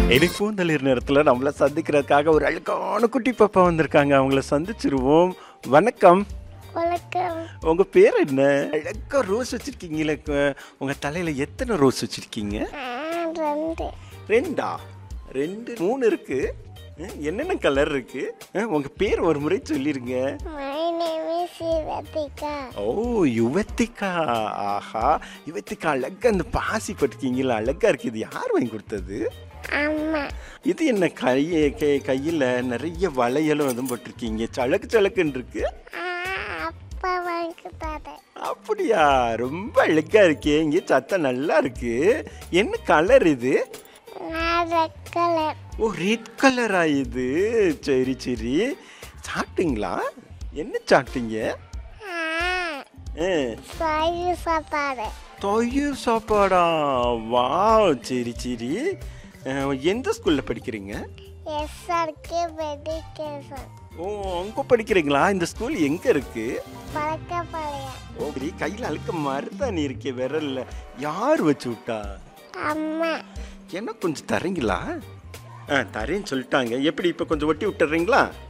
இனிப்பும் தளிர் நேரத்தில் நம்மளை சந்திக்கிறதுக்காக ஒரு அழுக்கான குட்டி பாப்பா வந்திருக்காங்க அவங்கள சந்திச்சிருவோம் வணக்கம் வணக்கம் உங்க பேர் என்ன அழகா ரோஸ் வச்சிருக்கீங்களே க- உங்க தலையில எத்தனை ரோஸ் வச்சிருக்கீங்க ஆ, ரெண்டு ரெண்டா ரெண்டு மூணு இருக்கு அஹ், என்னென்ன கலர் இருக்கு அஹ், உங்க பேர் ஒரு முறை சொல்லிருங்க மை நேம் இஸ் சிவதிகா ஓ யுவத்திகா ஆஹா யுவத்திகா அழகா அந்த பாசி பட்டிருக்கீங்களா அழகா இருக்கு இது யார் வாங்கி கொடுத்தது அம்மா இது என்ன கையை கை கையில் நிறைய வளையலும் அதுவும் போட்டிருக்கீங்க சழக்கு சழக்குன்னு இருக்கு ஆ, அப்பா வாங்கி தரேன் அப்படியா ரொம்ப அழகா இருக்கே இங்கே சத்தம் நல்லா இருக்கு என்ன கலர் இது நான் ரெட் கலர் ஓ ரெட் கலரா இது சரி சரி சாப்பிட்டீங்களா என்ன சாப்பிட்டீங்க ஆ, சாயு சாப்பாடு தயிர் சாப்பாடா வா சரி சரி ஆ, எந்த ஸ்கூல்ல படிக்கிறீங்க எஸ்ஆர்கே மெடிக்கேஷன் ஓ அங்கே படிக்கிறீங்களா இந்த ஸ்கூல் எங்க இருக்கு பழக்கப்பாளையம் ஓ இப்படி கையில் அழுக்க மருதாணி இருக்கே விரல்ல யார் வச்சு விட்டா அம்மா என்ன கொஞ்சம் தரீங்களா ஆ தரேன்னு சொல்லிட்டாங்க எப்படி இப்போ கொஞ்சம் ஒட்டி விட்டுறீங்களா